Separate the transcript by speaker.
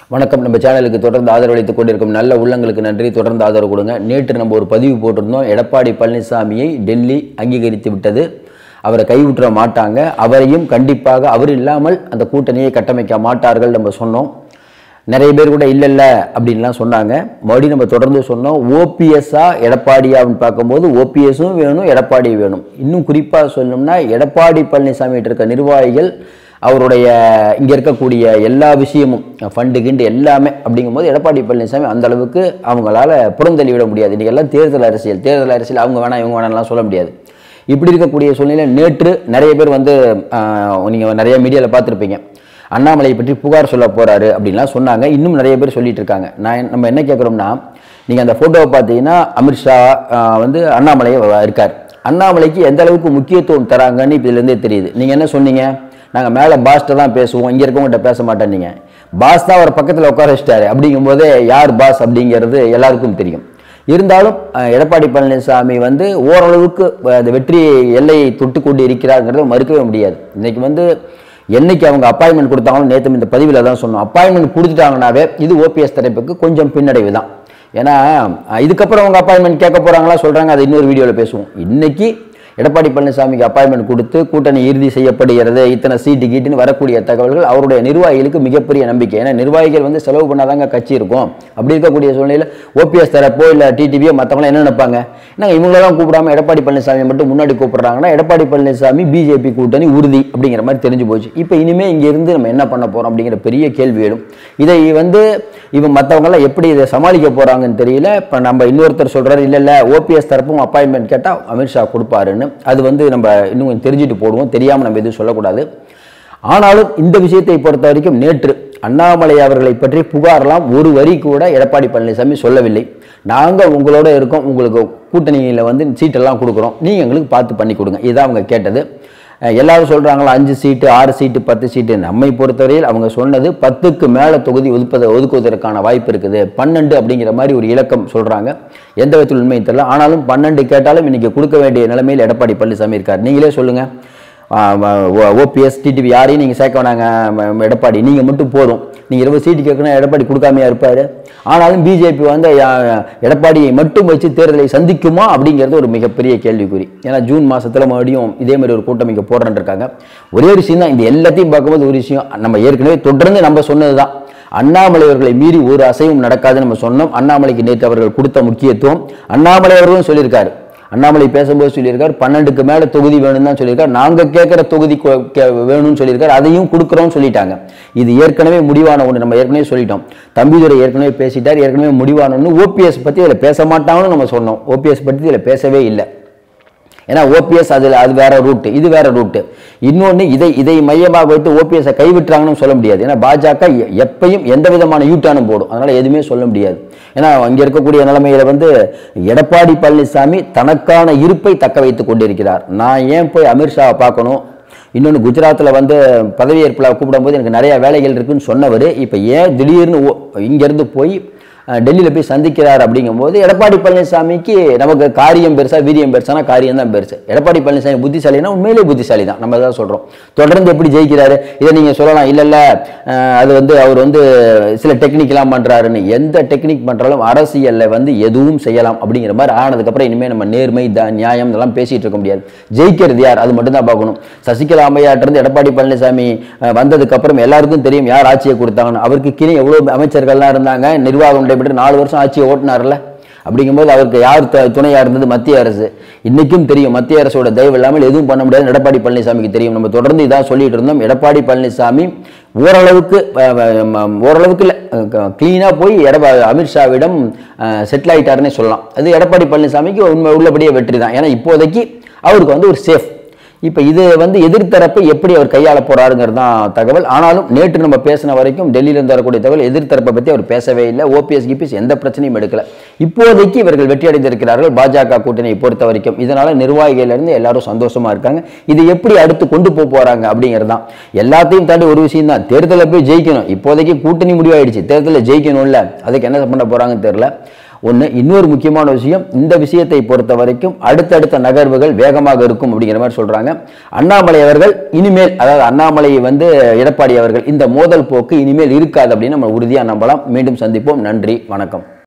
Speaker 1: வணக்கம் நம்ம சேனலுக்கு தொடர்ந்து ஆதரவளித்துக் கொண்டிருக்கும் நல்ல உள்ளங்களுக்கு நன்றி தொடர்ந்து ஆதரவு கொடுங்க நேற்று நம்ம ஒரு பதிவு போட்டிருந்தோம் எடப்பாடி பழனிசாமியை டெல்லி அங்கீகரித்து விட்டது அவரை கைவிட்டுற மாட்டாங்க அவரையும் கண்டிப்பாக அவர் இல்லாமல் அந்த கூட்டணியை கட்டமைக்க மாட்டார்கள் நம்ம சொன்னோம் நிறைய பேர் கூட இல்லை இல்லை அப்படின்லாம் சொன்னாங்க மறுபடியும் நம்ம தொடர்ந்து சொன்னோம் ஓபிஎஸ்ஸா எடப்பாடியான்னு பார்க்கும்போது ஓபிஎஸும் வேணும் எடப்பாடி வேணும் இன்னும் குறிப்பாக சொல்லணும்னா எடப்பாடி பழனிசாமி இருக்க நிர்வாகிகள் அவருடைய இங்கே இருக்கக்கூடிய எல்லா விஷயமும் ஃபண்டு கிண்டு எல்லாமே அப்படிங்கும்போது எடப்பாடி பழனிசாமி அந்த அளவுக்கு அவங்களால புறந்தள்ளி விட முடியாது இன்றைக்கி எல்லாம் தேர்தல் அரசியல் தேர்தல் அரசியல் அவங்க வேணாம் இவங்க வேணாம்லாம் சொல்ல முடியாது இப்படி இருக்கக்கூடிய சூழ்நிலை நேற்று நிறைய பேர் வந்து நீங்கள் நிறைய மீடியாவில் பார்த்துருப்பீங்க அண்ணாமலையை பற்றி புகார் சொல்ல போறாரு அப்படின்லாம் சொன்னாங்க இன்னும் நிறைய பேர் சொல்லிட்டு இருக்காங்க நான் நம்ம என்ன கேட்குறோம்னா நீங்கள் அந்த ஃபோட்டோவை பார்த்தீங்கன்னா அமித்ஷா ஆஹ் வந்து அண்ணாமலை இருக்கார் அண்ணாமலைக்கு எந்த அளவுக்கு முக்கியத்துவம் தராங்கன்னு இதுலேருந்தே தெரியுது நீங்கள் என்ன சொன்னீங்க நாங்கள் மேலே பாஸ்ட்டை தான் பேசுவோம் இங்கே இருக்கவங்ககிட்ட பேச மாட்டேன் நீங்கள் பாஸ் தான் அவர் பக்கத்தில் உட்கார வச்சிட்டாரு அப்படிங்கும்போது யார் பாஸ் அப்படிங்கிறது எல்லாருக்கும் தெரியும் இருந்தாலும் அஹ், எடப்பாடி பழனிசாமி வந்து ஓரளவுக்கு அஹ், அந்த வெற்றி எல்லையை தொட்டு கொண்டு இருக்கிறாருங்கிறத மறுக்கவே முடியாது இன்னைக்கு வந்து என்னைக்கு அவங்க அப்பாயின்மெண்ட் கொடுத்தாங்களோ நேற்று இந்த பதிவில் தான் சொன்னோம் அப்பாயின்மெண்ட் கொடுத்துட்டாங்கனாவே இது ஓபிஎஸ் தரப்புக்கு கொஞ்சம் பின்னடைவு தான் ஏன்னா அஹ், இதுக்கப்புறம் அவங்க அப்பாயின்மெண்ட் கேட்க போகிறாங்களா சொல்கிறாங்க அதை இன்னொரு வீடியோவில் பேசுவோம் இன்னைக்கு எடப்பாடி பழனிசாமிக்கு அப்பாயின்மெண்ட் கொடுத்து கூட்டணி இறுதி செய்யப்படுகிறது இத்தனை சீட்டு கீட்டுன்னு வரக்கூடிய தகவல்கள் அவருடைய நிர்வாகிகளுக்கு மிகப்பெரிய நம்பிக்கை ஏன்னா நிர்வாகிகள் வந்து செலவு பண்ணாதாங்க கட்சி இருக்கும் அப்படி இருக்கக்கூடிய சூழ்நிலையில் ஓபிஎஸ் தரப்போ இல்லை டிடிவியோ மற்றவங்களாம் என்ன நினைப்பாங்க என்ன இவங்களெல்லாம் கூப்பிடாம எடப்பாடி பழனிசாமி மட்டும் முன்னாடி கூப்பிடுறாங்கன்னா எடப்பாடி பழனிசாமி பிஜேபி கூட்டணி உறுதி அப்படிங்கிற மாதிரி தெரிஞ்சு போச்சு இப்போ இனிமே இங்க இருந்து நம்ம என்ன பண்ண போறோம் அப்படிங்கிற பெரிய கேள்வி எழும் இதை வந்து இவன் மற்றவங்களாம் எப்படி இதை சமாளிக்க போறாங்கன்னு தெரியல இப்போ நம்ம இன்னொருத்தர் சொல்றாரு இல்லை இல்லை ஓபிஎஸ் தரப்பும் அப்பாயின்மெண்ட் கேட்டால் அமித்ஷா கொடுப்பாருன்னு அது வந்து நம்ம இன்னும் கொஞ்சம் தெரிஞ்சுட்டு போடுவோம் தெரியாமல் நம்ம எதுவும் சொல்லக்கூடாது ஆனாலும் இந்த விஷயத்தை பொறுத்த வரைக்கும் நேற்று அண்ணாமலை அவர்களை பற்றி புகார்லாம் ஒரு வரி கூட எடப்பாடி பழனிசாமி சொல்லவில்லை நாங்கள் உங்களோட இருக்கோம் உங்களுக்கு கூட்டணியில் வந்து சீட்டெல்லாம் கொடுக்குறோம் நீங்கள் எங்களுக்கு பார்த்து பண்ணி கொடுங்க இதுதான் அவங்க கேட்டது அஹ் எல்லாரும் சொல்கிறாங்களா அஞ்சு சீட்டு ஆறு சீட்டு பத்து சீட்டு நம்மை பொறுத்தவரையில் அவங்க சொன்னது பத்துக்கு மேலே தொகுதி ஒதுப்பதை ஒதுக்குவதற்கான வாய்ப்பு இருக்குது பன்னெண்டு அப்படிங்கிற மாதிரி ஒரு இலக்கம் சொல்கிறாங்க எந்த விதத்தில் உண்மை தெரியல ஆனாலும் பன்னெண்டு கேட்டாலும் இன்னைக்கு கொடுக்க வேண்டிய நிலைமையில் எடப்பாடி பழனிசாமி இருக்கார் நீங்களே சொல்லுங்கள் ஓபிஎஸ் டிடிவி யாரையும் நீங்கள் சேர்க்க வேணாங்க ம- ம- எடப்பாடி நீங்கள் மட்டும் போதும் நீங்கள் இருபது சீட்டு கேட்கணும் எடப்பாடி கொடுக்காமையா இருப்பார் ஆனாலும் பிஜேபி வந்து யா- எடப்பாடியை மட்டும் வச்சு தேர்தலை சந்திக்குமா அப்படிங்கிறது ஒரு மிகப்பெரிய கேள்விக்குறி ஏன்னா ஜூன் மாசத்துல மறுபடியும் இதே மாதிரி ஒரு கூட்டம் இங்கே போடுறேன்னு இருக்காங்க ஒரே ஒரு விஷயம் தான் இந்த எல்லாத்தையும் பார்க்கும்போது ஒரு விஷயம் நம்ம ஏற்கனவே தொடர்ந்து நம்ம சொன்னது தான் அண்ணாமலை அவர்களை மீறி ஒரு அசைவும் நடக்காதுன்னு நம்ம சொன்னோம் அண்ணாமலைக்கு நேற்று அவர்கள் கொடுத்த முக்கியத்துவம் அண்ணாமலை அவர்களும் சொல்லியிருக்காரு அண்ணாமலை பேசும்போது சொல்லியிருக்காரு பன்னெண்டுக்கு மேல தொகுதி வேணும்னு தான் சொல்லியிருக்காரு நாங்க கேட்குற தொகுதி கொ- கே- வேணும்னு சொல்லியிருக்காரு அதையும் கொடுக்குறோம்னு சொல்லிட்டாங்க இது ஏற்கனவே முடிவான ஒன்று நம்ம ஏற்கனவே சொல்லிட்டோம் தம்பிதுரை ஏற்கனவே பேசிட்டார் ஏற்கனவே முடிவான ஒன்று ஓபிஎஸ் பத்தி இதில் பேச மாட்டாங்கன்னு நம்ம சொன்னோம் ஓபிஎஸ் பத்தி இதில் பேசவே இல்லை ஏன்னா ஓபிஎஸ் அதில் அது வேற ரூட்டு இது வேற ரூட்டு இன்னொன்று இதை இதை மையமாக வைத்து ஓபிஎஸ்ஸை கைவிட்டுறாங்கன்னு சொல்ல முடியாது ஏன்னா பாஜக எ- எப்பயும் எந்த விதமான யூட்டானும் போடும் அதனால எதுவுமே சொல்ல முடியாது ஏன்னா அங்கே இருக்கக்கூடிய நிலைமையில வந்து எடப்பாடி பழனிசாமி தனக்கான இருப்பை தக்க வைத்துக் கொண்டிருக்கிறார் நான் ஏன் போய் அமித்ஷாவை பார்க்கணும் இன்னொன்று குஜராத்தில் வந்து பதவியேற்பில் கூப்பிடும்போது எனக்கு நிறைய வேலைகள் இருக்குன்னு சொன்னவர் இப்போ ஏன் திடீர்னு ஓ- இங்கேருந்து போய் டெல்லியில் போய் சந்திக்கிறார் அப்படிங்கும்போது எடப்பாடி பழனிசாமிக்கு நமக்கு காரியம் பெருசா வீரியம் பெருசானா காரியம் தான் பெருசு எடப்பாடி பழனிசாமி புத்திசாலினா உண்மையிலே புத்திசாலி தான் நம்ம தான் சொல்கிறோம் தொடர்ந்து எப்படி ஜெயிக்கிறாரு இதை நீங்கள் சொல்லலாம் இல்லை இல்லை அது வந்து அவர் வந்து சில டெக்னிக்லாம் பண்ணுறாருன்னு எந்த டெக்னிக் பண்ணுறாலும் அரசியலில் வந்து எதுவும் செய்யலாம் அப்படிங்கிற மாதிரி ஆனதுக்கப்புறம் இனிமேல் நம்ம நேர்மை த நியாயம் இதெல்லாம் பேசிகிட்டு இருக்க முடியாது ஜெயிக்கிறது யார் அது மட்டும் தான் பார்க்கணும் சசிகலா அம்மையாட்டிருந்து எடப்பாடி பழனிசாமி அஹ், வந்ததுக்கப்புறம் எல்லாருக்கும் தெரியும் யார் ஆட்சியை கொடுத்தாங்கன்னு அவருக்கு கீழே எவ்வளோ அமைச்சர்கள்லாம் இருந்தாங்க நிர்வாகம் நடைபெற்று நாலு வருஷம் ஆட்சியை ஓட்டினார்ல அப்படிங்கும்போது அவருக்கு யார் து- துணையா இருந்தது மத்திய அரசு இன்னைக்கும் தெரியும் மத்திய அரசோட தயவு இல்லாமல் எதுவும் பண்ண முடியாது எடப்பாடி பழனிசாமிக்கு தெரியும் நம்ம தொடர்ந்து இதான் சொல்லிட்டு இருந்தோம் எடப்பாடி பழனிசாமி ஓரளவுக்கு அஹ், அஹ், ஓரளவுக்கு இல்லை க்ளீனாக போய் எடப்பா அமித்ஷாவிடம் செட்டில் ஆயிட்டாருன்னே சொல்லலாம் அது எடப்பாடி பழனிசாமிக்கு உண்மை உள்ளபடியே வெற்றி தான் ஏன்னா இப்போதைக்கு அவருக்கு வந்து ஒரு சேஃப் இப்போ இது வந்து எதிர்த்தரப்பை எப்படி அவர் கையாள போறாருங்கிறது தான் தகவல் ஆனாலும் நேற்று நம்ம பேசின வரைக்கும் டெல்லியிலிருந்து வரக்கூடிய தகவல் எதிர்த்தரப்பை பற்றி அவர் பேசவே இல்லை ஓபிஎஸ் கிபிஎஸ் எந்த பிரச்சனையும் எடுக்கல இப்போதைக்கு இவர்கள் வெற்றி அடைந்திருக்கிறார்கள் பாஜக கூட்டணியை பொறுத்த வரைக்கும் இதனால நிர்வாகிகள் இருந்து எல்லாரும் சந்தோஷமா இருக்காங்க இது எப்படி அடுத்து கொண்டு போக போறாங்க அப்படிங்கிறது தான் எல்லாத்தையும் தாண்டி ஒரு விஷயம் தான் தேர்தலில் போய் ஜெயிக்கணும் இப்போதைக்கு கூட்டணி முடிவாயிடுச்சு தேர்தலில் ஜெயிக்கணும்ல அதுக்கு என்ன பண்ண போறாங்கன்னு தெரியல ஒன்று இன்னொரு முக்கியமான விஷயம் இந்த விஷயத்தை பொறுத்த வரைக்கும் அடுத்தடுத்த நகர்வுகள் வேகமாக இருக்கும் அப்படிங்கிற மாதிரி சொல்றாங்க அண்ணாமலை அவர்கள் இனிமேல் அதாவது அண்ணாமலை வந்து எடப்பாடி அவர்கள் இந்த மோதல் போக்கு இனிமேல் இருக்காது அப்படின்னு நம்ம உறுதியாக நம்பலாம் மீண்டும் சந்திப்போம் நன்றி வணக்கம்